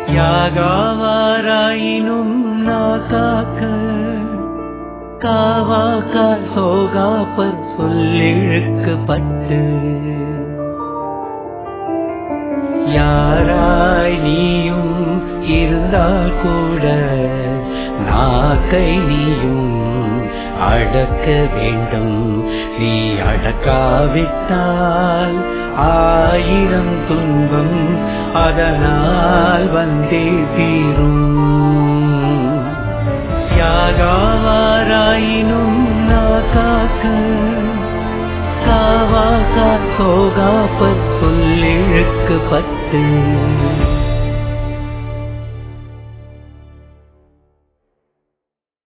யாகாவாராயினும் நாகாக்க காவாக்கால் சோகாப்பர் சொல்லிழுக்கப்பட்டு யாராய் நீயும் இருந்தால் கூட நாக்கை நீயும் அடக்க வேண்டும் நீ அடக்காவிட்டால் ஆயிரம் துன்பம் அதனால் வந்தே தீரும் யாகாவாராயினும் நாகாக்க காவாக்கா சோகாப்பற் சொல்லிழுக்கப்பட்டு